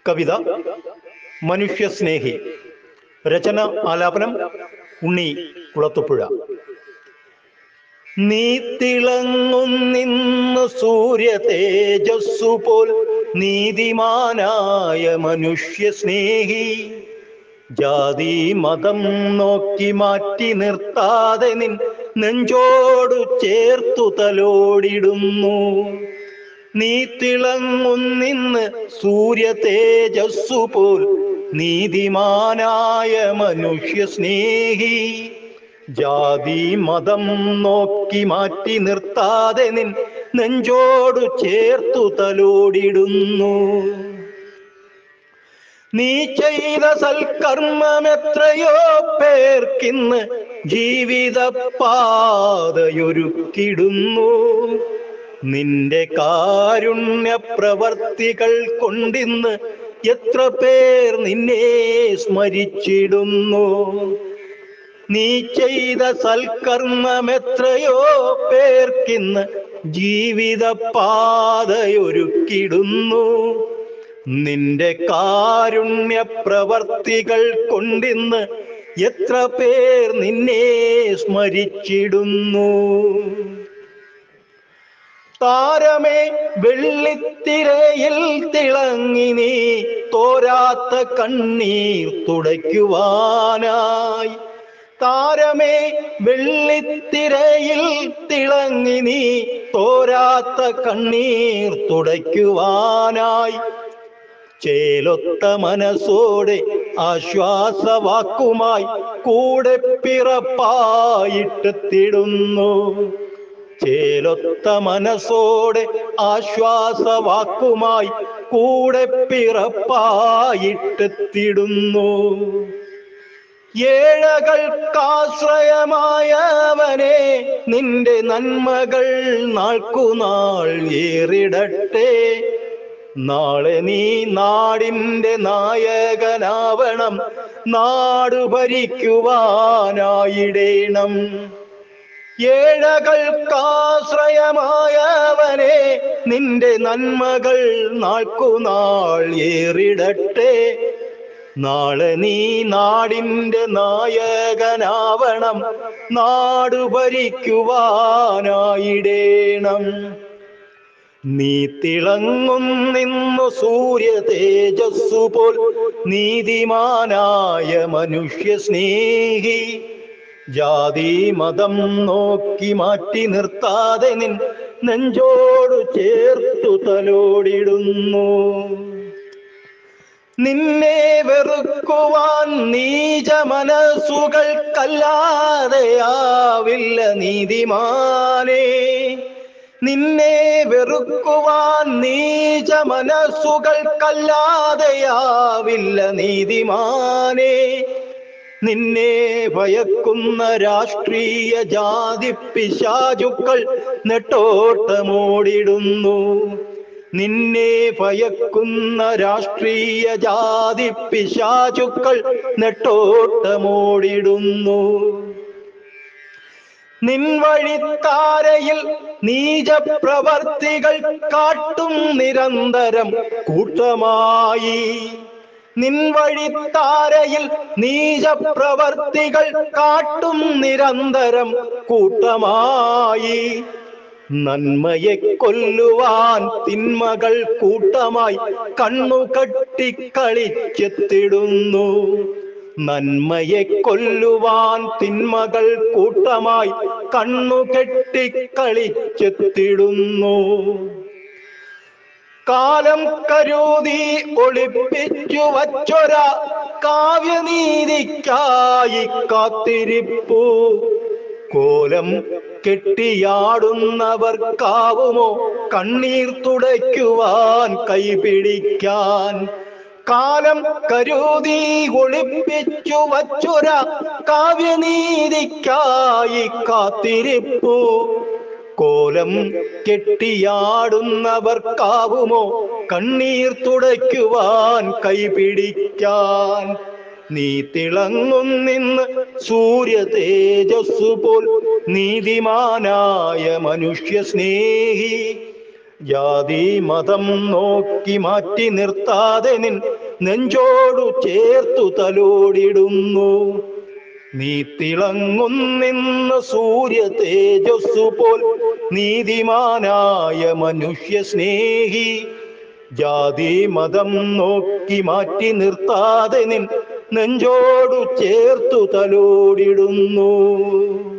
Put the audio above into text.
കവിത മനുഷ്യസ്നേഹി രചന ആലാപനം ഉണ്ണി കുളത്തുപുഴ നീ തിളങ്ങുന്നിന്ന് സൂര്യ തേജസ്സു പോൽ നീതിമാനായ മനുഷ്യ സ്നേഹി ജാതി മതം നോക്കി മാറ്റി നിർത്താതെ നിൻ നെഞ്ചോടു ചേർത്തു തലോടിടുന്നു നീ തിളങ്ങുന്നിന്ന് സൂര്യ തേജസ്സു പോൽ നീതിമാനായ മനുഷ്യ സ്നേഹി ജാതി മതം നോക്കി മാറ്റി നിർത്താതെ നിൻ നെഞ്ചോടു ചേർത്തു തലോടിടുന്നു നീ ചെയ്ത സൽക്കർമ്മമെത്രയോ പേർക്കിന്ന് ജീവിത പാതയൊരുക്കിടുന്നു നിന്റെ കാരുണ്യ പ്രവർത്തികൾ കൊണ്ടിന്ന് എത്ര പേർ നിന്നെ സ്മരിച്ചിടുന്നു നീ ചെയ്ത സൽക്കർമ്മമെത്രയോ പേർക്കിന്ന് ജീവിത പാതയൊരുക്കിടുന്നു നിന്റെ കാരുണ്യ പ്രവർത്തികൾ കൊണ്ടിന്ന് എത്ര പേർ നിന്നെ സ്മരിച്ചിടുന്നു താരമേ വെള്ളിത്തിരയിൽ തിളങ്ങി നീ തോരാത്ത കണ്ണീർ തുടയ്ക്കുവാനായി താരമേ വെള്ളിത്തിരയിൽ തിളങ്ങി നീ തോരാത്ത കണ്ണീർ തുടയ്ക്കുവാനായി ചേലൊത്ത മനസ്സോടെ ആശ്വാസവാക്കുമായി കൂടെ പിറപ്പായിട്ടെത്തിടുന്നു ചേലൊത്ത മനസ്സോടെ ആശ്വാസവാക്കുമായി കൂടെ പിറപ്പായിട്ടെത്തിടുന്നു ഏഴകൾക്കാശ്രയമായവനെ നിന്റെ നന്മകൾ നാൾക്കുനാൾ ഏറിടട്ടെ നാളെ നീ നാടിന്റെ നായകനാവണം നാടു ഭരിക്കുവാനായിടേണം ഏഴകൾക്കാശ്രയമായവനെ നിന്റെ നന്മകൾ നാൾക്കുനാൾ ഏറിടട്ടെ നാളെ നീ നാടിന്റെ നായകനാവണം നാടു ഭരിക്കുവാനായിടേണം നീ തിളങ്ങുന്നിന്നു സൂര്യ തേജസ്സു പോൽ നീതിമാനായ മനുഷ്യ സ്നേഹി ജാതി മതം നോക്കി മാറ്റി നിർത്താതെ നിൻ നെഞ്ചോടു ചേർത്തു തലോടിടുന്നു നിന്നെ വെറുക്കുവാൻ നീച മനസ്സുകൾക്കല്ലാതെയാവില്ല നീതിമാനേ നിന്നെ വെറുക്കുവാൻ നീച മനസ്സുകൾക്കല്ലാതെയാവില്ല നീതിമാനേ നിന്നെ ഭയക്കുന്ന രാഷ്ട്രീയ ജാതി പിശാചുക്കൾ നെട്ടോട്ടമോടിടുന്നു നിന്നെ ഭയക്കുന്ന രാഷ്ട്രീയ ജാതി പിശാചുക്കൾ നെട്ടോട്ടമോടിടുന്നു നിൻ വഴിത്താരയിൽ നീചപ്രവർത്തികൾ കാട്ടും നിരന്തരം കൂട്ടമായി നിൻ വഴിത്താരയിൽ നീചപ്രവർത്തികൾ കാട്ടും നിരന്തരം കൂട്ടമായി നന്മയെ കൊല്ലുവാൻ തിന്മകൾ കൂട്ടമായി കണ്ണു കട്ടിക്കളിച്ചെത്തിടുന്നു നന്മയെ കൊല്ലുവാൻ തിന്മകൾ കൂട്ടമായി കണ്ണു കെട്ടിക്കളിച്ചെത്തിടുന്നു കാലം കരുതി ഒളിപ്പിച്ചു വച്ചൊര കാവ്യനീതിക്കായി കാത്തിരിപ്പു കോലം കെട്ടിയാടുന്നവർക്കാവുമോ കണ്ണീർ തുടയ്ക്കുവാൻ കൈപിടിക്കാൻ കാലം കരുതി ഒളിപ്പിച്ചു വച്ചൊര കാവ്യനീതിക്കായി കാത്തിരിപ്പു കോലം കെട്ടിയാടുന്നവർക്കാവുമോ കണ്ണീർ തുടയ്ക്കുവാൻ കൈപിടിക്കാൻ നീ തിളങ്ങുന്നിന്ന് സൂര്യ തേജസ്സു പോൽ നീതിമാനായ മനുഷ്യ സ്നേഹി ജാതി മതം നോക്കി മാറ്റി നിർത്താതെ നിൻ നെഞ്ചോടു ചേർത്തു തലോടിടുന്നു നീ തിളങ്ങുന്നിന്ന സൂര്യ തേജസ്സു പോൽ നീതിമാനായ മനുഷ്യ സ്നേഹി ജാതി മതം നോക്കി മാറ്റി നിർത്താതെ നിൻ നെഞ്ചോടു ചേർത്തു തലോടിടുന്നു